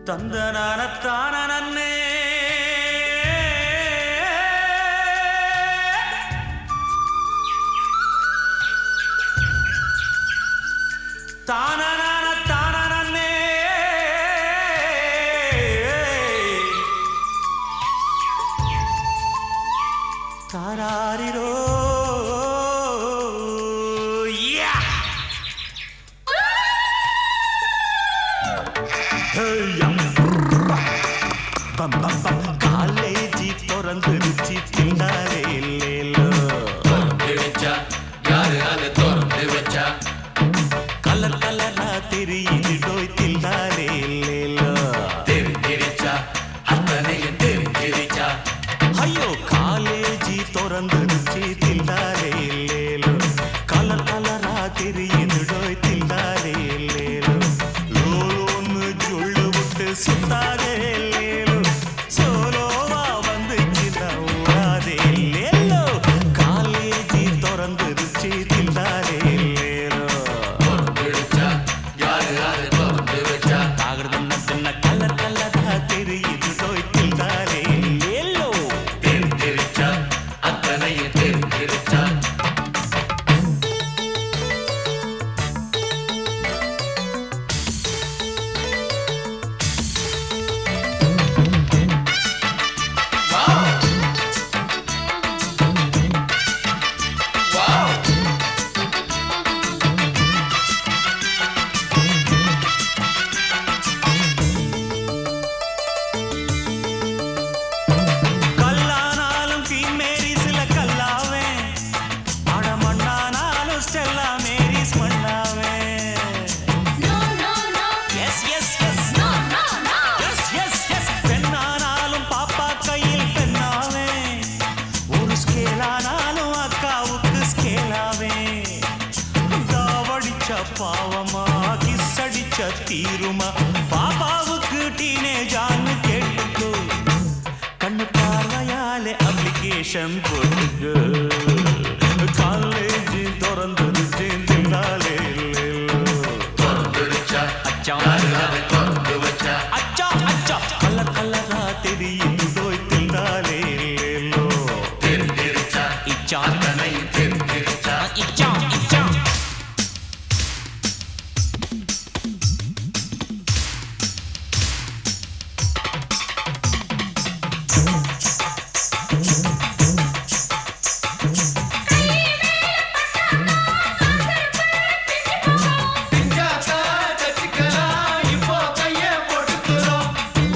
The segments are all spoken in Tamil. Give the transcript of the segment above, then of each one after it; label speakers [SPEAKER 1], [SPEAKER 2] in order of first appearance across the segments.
[SPEAKER 1] தந்தனானத்தான நன்னே தானனான தான நன்னே தாராரிரோ yeah! காலேஜி திறந்துருச்சு திண்டாரே இல்லேலோ
[SPEAKER 2] திறந்து வச்சா யாரு அதை திறந்து வச்சா
[SPEAKER 1] கலர் கலரா தெரியுது டோய் திண்டாரே இல்லேலோ
[SPEAKER 2] தெரிஞ்சிருச்சா அத்தனையும் தெரிஞ்சிருச்சா
[SPEAKER 1] ஐயோ காலேஜி திறந்துருச்சு திண்டாரே இல்லேலோ கலர் கலரா தெரியுது டோய் திண்டாரே இல்லேலோ லோலோன்னு ஜொள்ளு விட்டு சுத்தாதே இல்லேலோ சோலோவா வந்துச்சுன்னா ஊராதே இல்லேலோ காலேஜி திறந்துருச்சு திண்டாரே இல்லேலோ
[SPEAKER 2] திறந்துடுச்சா யாரு அதை திறந்து வச்சா
[SPEAKER 1] ஆகிறதுன்னா சின்ன கலர் கலரா தெரியுது டோய் திண்டாரே இல்லேலோ
[SPEAKER 2] தெரிஞ்சிருச்சா அத்தனையும் தெரிஞ்சிருச்சா Wow! Wow!
[SPEAKER 1] கல்லானாலும் டீம் மேரிஸ்ல கல்லாவேன் அடமண்ணானாலும் ஸ்டெல்லா மேரிஸ் மண்ணாவேன்
[SPEAKER 3] No, no, no,
[SPEAKER 1] yes yes yes
[SPEAKER 3] no, no, no.
[SPEAKER 1] Yes yes yes பெண்ணானாலும் பாப்பா கையில் பெண்ணாவேன் ஒரு ஸ்கேலானாலும் அக்காவுக்கு ஸ்கேலாவேன் தாவடிச்ச பாவமா கிஸ் அடிச்ச தீருமா பாப்பாவுக்கு டீனேஜான்னு கேட்டுக்கோ கண்ணு பார்வையாலே அப்ளிகேஷன் போட்டுக்கு காலேஜ் திறந்துருச்சு தின்னாலே
[SPEAKER 2] திறந்துடுச்சா
[SPEAKER 1] அச்சா
[SPEAKER 2] யாரு அதை திறந்து வச்சா
[SPEAKER 1] அச்சா அச்சா கலர் கலரா தெரியும் தோய் தின்னாலே
[SPEAKER 2] தெரிஞ்சிருச்சா
[SPEAKER 1] இச்சா
[SPEAKER 2] அத்தனையும் தெரிஞ்சிருச்சா
[SPEAKER 1] இச்சா இச்சா
[SPEAKER 2] பிஞ்சாத்தா தச்சுக்கலாம் இப்போ கைய போட்டுக்கிறோம்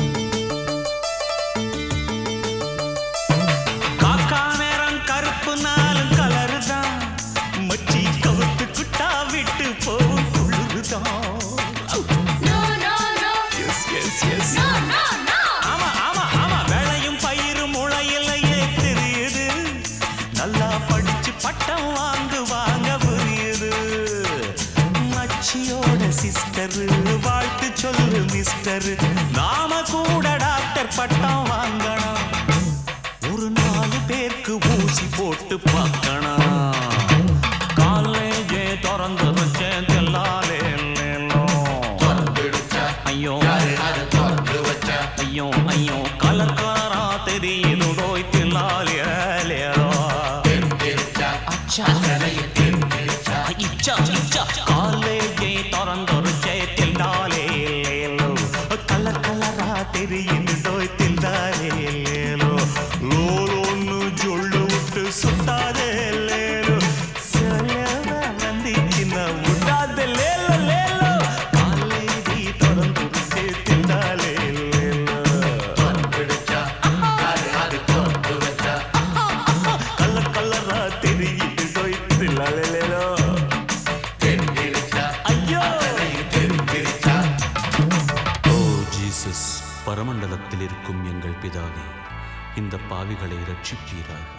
[SPEAKER 1] காக்கா நேரம் கருப்பு நாளும் கலரு தான் மச்சி கவுத்து குட்டா விட்டு போகும் குளிருதான்
[SPEAKER 3] No, no, no,
[SPEAKER 1] yes yes yes
[SPEAKER 3] no, no, no.
[SPEAKER 1] ஆமா ஆமா ஆமா வேலையும் பயிரும் முளையிலையே தெரியுது நல்லா படிச்சு பட்டம் வாங்கு வாங்க புரியுது மச்சியோட சிஸ்டர் வாழ்த்து சொல்லு மிஸ்டர் நாம கூட டாக்டர் பட்டம் வாங்கணும் ஒரு நாலு பேருக்கு ஊசி போட்டு பார்க்கணும் காலேஜே திறந்து வச்சேன் தெல்லாலே
[SPEAKER 2] திறந்துடுச்சா
[SPEAKER 1] ஐயோ
[SPEAKER 2] யாரு அதை திறந்து வச்சா
[SPEAKER 1] ஐயோ ஐயோ கலர் கலரா தெரியுது நோய் தில்லாலேரோ
[SPEAKER 2] தெரிஞ்சிருச்சா
[SPEAKER 1] அச்சா
[SPEAKER 2] அத்தனையும் தெரிஞ்சிருச்சா
[SPEAKER 1] இச்சா இச்சா காலேஜை திறந்தொரு தில்லாலே கலர் கலரா தெரியுது நோய் தில்லாலேலோ லோலோன்னு ஜொள்ளு விட்டு சுத்தாதே லேலோ சொல்லவ வந்துச்சுன்னா விடாதே லேலோ லேலோ காலேஜி திறந்தொரு தில்லாலே
[SPEAKER 2] திறந்துடுச்சா யாரு அதை திறந்து வச்சா
[SPEAKER 1] கலர் கலரா தெரியுது டொய்த்து லலலேலோ
[SPEAKER 2] தெரிஞ்சிருச்சா
[SPEAKER 1] ஐயோ
[SPEAKER 2] அத்தனையும் தெரிஞ்சிருச்சா
[SPEAKER 1] ஓ ஜீசஸ் பரமண்டலத்தில் இருக்கும் எங்கள் பிதாவே இந்த பாவிகளை ரட்சிப்பீராக